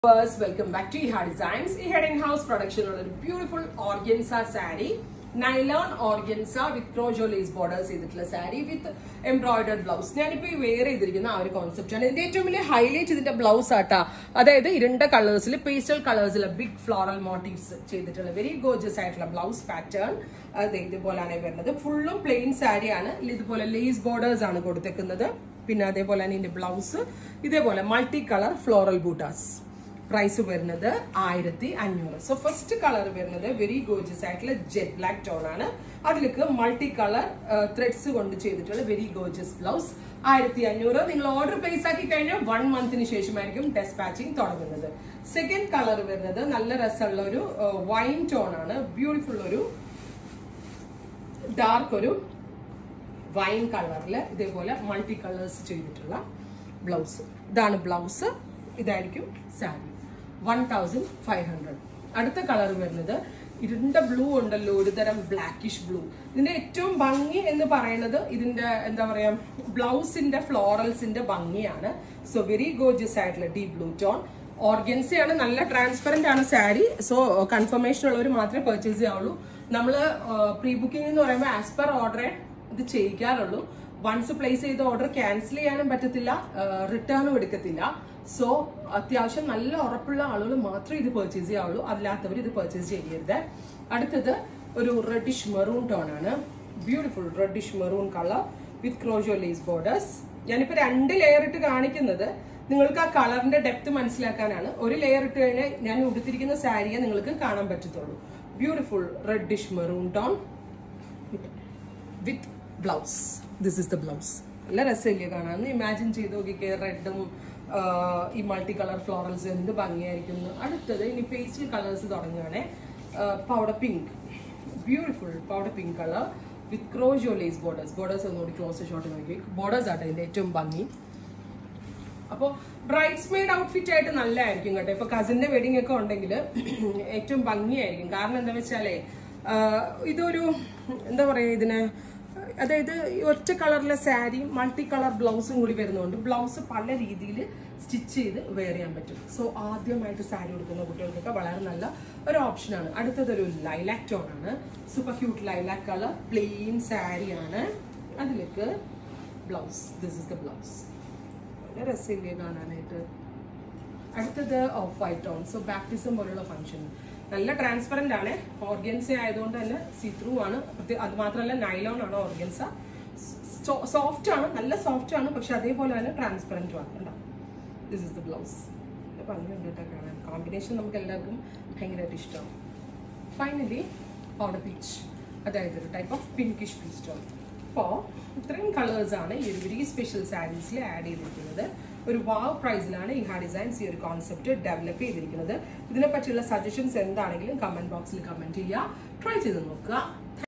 First, welcome back to Iha Designs. ഈ ഹെഡിങ് house പ്രൊഡക്ഷനുള്ള ഒരു beautiful organza sari nylon organza with crochet lace borders ചെയ്തിട്ടുള്ള സാരി വിത്ത് എംബ്രോയിഡർഡ് ബ്ലൗസ് ഞാനിപ്പോ ഈ വെയർ ചെയ്തിരിക്കുന്ന ആ ഒരു കോൺസെപ്റ്റ് ആണ് ഇതിന്റെ ഏറ്റവും വലിയ ഹൈലൈറ്റ് ഇതിന്റെ ബ്ലൗസ് ആട്ടാ അതായത് ഇരുണ്ട കളേഴ്സിൽ പേസ്റ്റൽ കളേഴ്സിൽ ബിഗ് ഫ്ലോറൽ മോട്ടീവ്സ് ചെയ്തിട്ടുള്ള വെരി ഗോജസ് ആയിട്ടുള്ള ബ്ലൗസ് പാറ്റേൺ അത് ഇതുപോലെയാണ് വരുന്നത് ഫുള്ളും പ്ലെയിൻ സാരിയാണ് ഇതുപോലെ ലേസ് ബോർഡേഴ്സ് ആണ് കൊടുത്തേക്കുന്നത് പിന്നെ അതേപോലെ തന്നെ ഇതിന്റെ ബ്ലൗസ് ഇതേപോലെ മൾട്ടി കളർ ഫ്ലോറൽ ബൂട്ടാസ് പ്രൈസ് വരുന്നത് ആയിരത്തി അഞ്ഞൂറ് സോ ഫസ്റ്റ് കളർ വരുന്നത് വെരി ഗോജസ് ആയിട്ടുള്ള ജെറ്റ് ബ്ലാക്ക് ടോൺ ആണ് അതിലേക്ക് മൾട്ടി കളർ ത്രെഡ്സ് കൊണ്ട് ചെയ്തിട്ടുള്ള വെരി ഗോജസ് ബ്ലൗസ് ആയിരത്തി അഞ്ഞൂറ് നിങ്ങൾ ഓർഡർ പ്ലേസ് ആക്കി കഴിഞ്ഞാൽ വൺ മന്തിന് ശേഷമായിരിക്കും ഡെസ്പാച്ചിങ് തുടങ്ങുന്നത് സെക്കൻഡ് കളർ വരുന്നത് നല്ല രസമുള്ള ഒരു വൈൻ ടോൺ ആണ് ബ്യൂട്ടിഫുൾ ഒരു ഡാർക്ക് ഒരു വൈൻ കളറിൽ ഇതേപോലെ മൾട്ടി കളേഴ്സ് ചെയ്തിട്ടുള്ള ബ്ലൗസ് ഇതാണ് ബ്ലൗസ് ഇതായിരിക്കും sari one thousand five hundred അടുത്ത കളർ വരുന്നത് ഇരുണ്ട ബ്ലൂ ഉണ്ടല്ലോ ഒരു തരം ബ്ലാക്കിഷ് ബ്ലൂ ഇതിന്റെ ഏറ്റവും ഭംഗി എന്ന് പറയുന്നത് ഇതിന്റെ എന്താ പറയാ ബ്ലൗസിന്റെ ഫ്ലോറൽസിന്റെ ഭംഗിയാണ് സോ വെരി ഗോജിയസ് ആയിട്ടുള്ള ഡീപ് ബ്ലൂ ടോൺ ഓർഗൻസയാണ് നല്ല ട്രാൻസ്പെറന്റ് ആണ് സാരി സോ കൺഫർമേഷൻ ഉള്ളവർ മാത്രമേ പർച്ചേസ് ചെയ്യാവുള്ളൂ നമ്മൾ പ്രീ ബുക്കിംഗ് എന്ന് പറയുമ്പോൾ ആസ് പെർ ഓർഡറെ ഇത് ചെയ്യിക്കാറുള്ളൂ വൺസ് പ്ലേസ് ചെയ്ത ഓർഡർ ക്യാൻസൽ ചെയ്യാനും പറ്റത്തില്ല റിട്ടേണും എടുക്കത്തില്ല സോ അത്യാവശ്യം നല്ല ഉറപ്പുള്ള ആളുകൾ മാത്രമേ ഇത് പർച്ചേസ് ചെയ്യാവുള്ളൂ അല്ലാത്തവർ ഇത് പർച്ചേസ് ചെയ്യരുത് അടുത്തത് ഒരു റെഡിഷ് മെറൂൺ ടോൺ ആണ് beautiful reddish maroon colour with crochet lace borders ഞാനിപ്പോൾ രണ്ട് ലെയർ ഇട്ട് കാണിക്കുന്നത് നിങ്ങൾക്ക് ആ കളറിന്റെ ഡെപ്ത് മനസ്സിലാക്കാനാണ് ഒരു ലെയർ ഇട്ട് കഴിഞ്ഞാൽ ഞാൻ ഉടുത്തിരിക്കുന്ന സാരിയെ നിങ്ങൾക്ക് കാണാൻ പറ്റത്തുള്ളൂ beautiful reddish maroon tone with blouse this is the blouse നല്ല രസമില്ലേ കാണാൻ ഇമാജിൻ ചെയ്ത് നോക്കിക്കേ റെഡും ഈ മൾട്ടി കളർ ഫ്ലോറൽസ് എന്ത് ഭംഗിയായിരിക്കും എന്ന്. അടുത്തത് ഇനി പേസ്റ്റൽ കളേഴ്സ് തുടങ്ങുകയാണെ powder pink beautiful powder pink colour with crochet lace borders borders ഒന്നുകൂടി ക്ലോസ് ഷോട്ട് നോക്കി ബോർഡേഴ്സ് ആട്ടെ ഇതിന്റെ ഏറ്റവും ഭംഗി അപ്പോൾ ബ്രൈഡ്സ് മെയ്ഡ് ഔട്ട്ഫിറ്റ് ആയിട്ട് നല്ലതായിരിക്കും കേട്ടോ ഇപ്പൊ കസിന്റെ വെഡിങ് ഒക്കെ ഉണ്ടെങ്കിൽ ഏറ്റവും ഭംഗിയായിരിക്കും കാരണം എന്താ വെച്ചാലേ ആഹ് ഇതൊരു എന്താ പറയാ ഇതിന് അതായത് ഈ ഒറ്റ കളറിലെ സാരിയും മൾട്ടി കളർ ബ്ലൗസും കൂടി വരുന്നതുകൊണ്ട് ബ്ലൗസ് പല രീതിയിൽ സ്റ്റിച്ച് ചെയ്ത് വെയർ ചെയ്യാൻ പറ്റും സോ ആദ്യമായിട്ട് സാരി കൊടുക്കുന്ന കുട്ടികൾക്കൊക്കെ വളരെ നല്ല ഒരു ഓപ്ഷനാണ് അടുത്തതൊരു ലൈലാക് ടോൺ ആണ് super cute lilac colour plain സാരിയാണ് അതിലേക്ക് blouse this is the blouse നല്ല രസമില്ലേ കാണാനായിട്ട് അടുത്തത് off white tone so baptism പോലുള്ള ഫംഗ്ഷൻ നല്ല ട്രാൻസ്പെറന്റ് ആണ് ഓർഗൻസ ആയതുകൊണ്ട് തന്നെ സീ ത്രൂ ആണ് പ്രത്യേക അത് മാത്രമല്ല നൈലോൺ ആണ് ഓർഗൻസ സോഫ്റ്റ് ആണ് നല്ല സോഫ്റ്റ് ആണ് പക്ഷെ അതേപോലെ തന്നെ ട്രാൻസ്പെറന്റും ആണ് കണ്ടോ ദിസ് ഇസ് ദ ബ്ലൗസ് ഭംഗിയുണ്ട് കേട്ടോ കാണാൻ കോമ്പിനേഷൻ നമുക്ക് എല്ലാവർക്കും ഭയങ്കരമായിട്ട് ഇഷ്ടമാണ് ഫൈനലി പൗഡർ പീച്ച് അതായത് ഒരു type of pinkish peach tone അപ്പോൾ ഇത്രയും കളേഴ്സ് ആണ് ഈ ഒരു വെരി സ്പെഷ്യൽ സാരീസിൽ ആഡ് ചെയ്തിരിക്കുന്നത് ഒരു വാവ് പ്രൈസിലാണ് ഈ ഹാ ഡിസൈൻസ് ഈ ഒരു കോൺസെപ്റ്റ് ഡെവലപ്പ് ചെയ്തിരിക്കുന്നത് ഇതിനെ പറ്റിയുള്ള സജഷൻസ് എന്താണെങ്കിലും കമന്റ് ബോക്സിൽ കമന്റ് ചെയ്യുക ട്രൈ ചെയ്ത് നോക്കുക